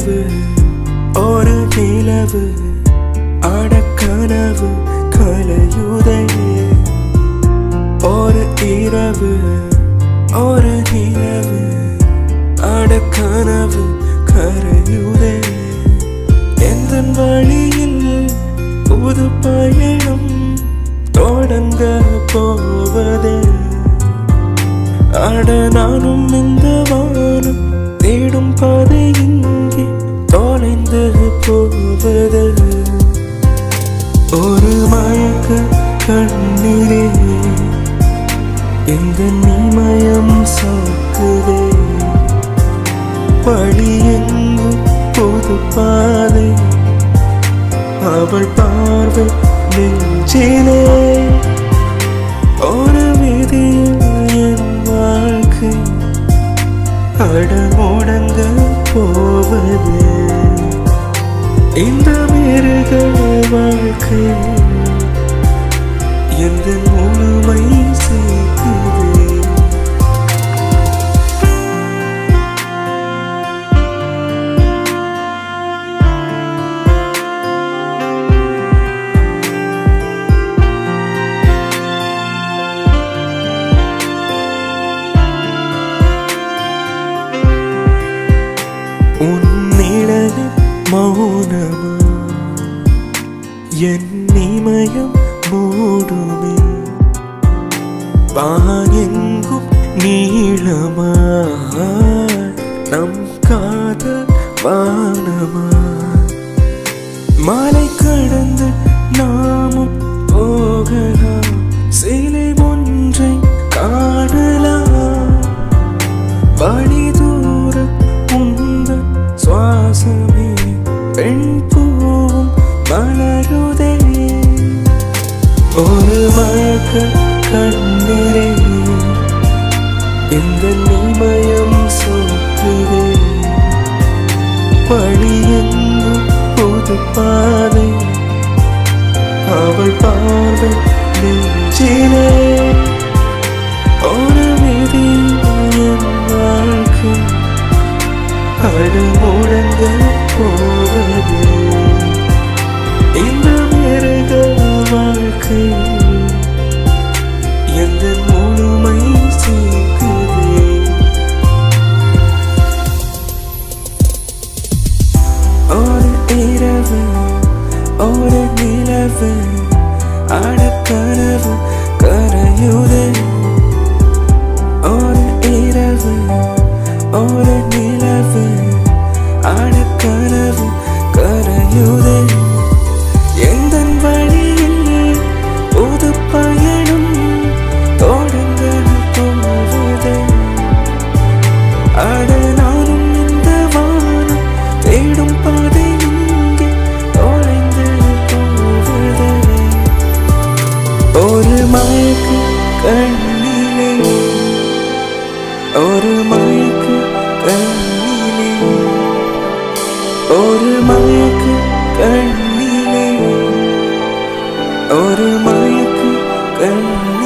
இரவு ஒரு நிலவு அடக்கனவு கலையுதே ஒரு இரவு ஒரு நிலவு அடக்கனவு கரையுதே எந்த வழியில் புது பயணம் தொடங்க போவதே அட நானும் இந்த வானம் தேடும் பாதை இங்கே தொலைந்து போவது ஒரு மயக்க கண்ணீரே இந்த நிமயம் சாக்குதே வழி எங்கும் புது பாதை அவள் பார்வை நெஞ்சிலே ஒரு விதியில் என் வாழ்க்கை அடமுடங்க போவது இந்த மிருக வாழ்க்கை எந்த முழுமை சேர்க்குது உன்னிடலில் மௌனமா என் இமயம் மூடுமே வானெங்கும் நீளமா நம் காதல் வானமா மலை கடந்து நாமும் போகலாம் சிலை ஒன்றை காணலாம் வழி தூர உந்தன் சுவாசமே பெண் பூவும் மலருதே ஒரு மயக்க கண்ணீரே இந்த நிமயம் சொத்துதே வழி எங்கும் புது பாதை அவள் பார்வை நெஞ்சிலே ஒரு விதி என் வாழ்க்கை அடு முழங்க போவது இந்த மிருக வாழ்க்கை எந்த முழுமை சேர்க்குதே ஒரு இரவு ஒரு நிலவு அடக்கனவு கரையுதே ஒரு இரவு ஒரு நிலவு அடக்கனவு கரையுதே எந்த வழியில் புது பயணம் தொடங்க போவதே அட நானும் இந்த வானம் தேடும் பாதை இங்கே தொலைந்து போவதே ஒரு மயக்கு கண்ணிலே ஒரு மயக்கு கண்ணிலே ஒரு மயக்கு கண்ணிலே ஒரு மயக்கு கண்ணிலே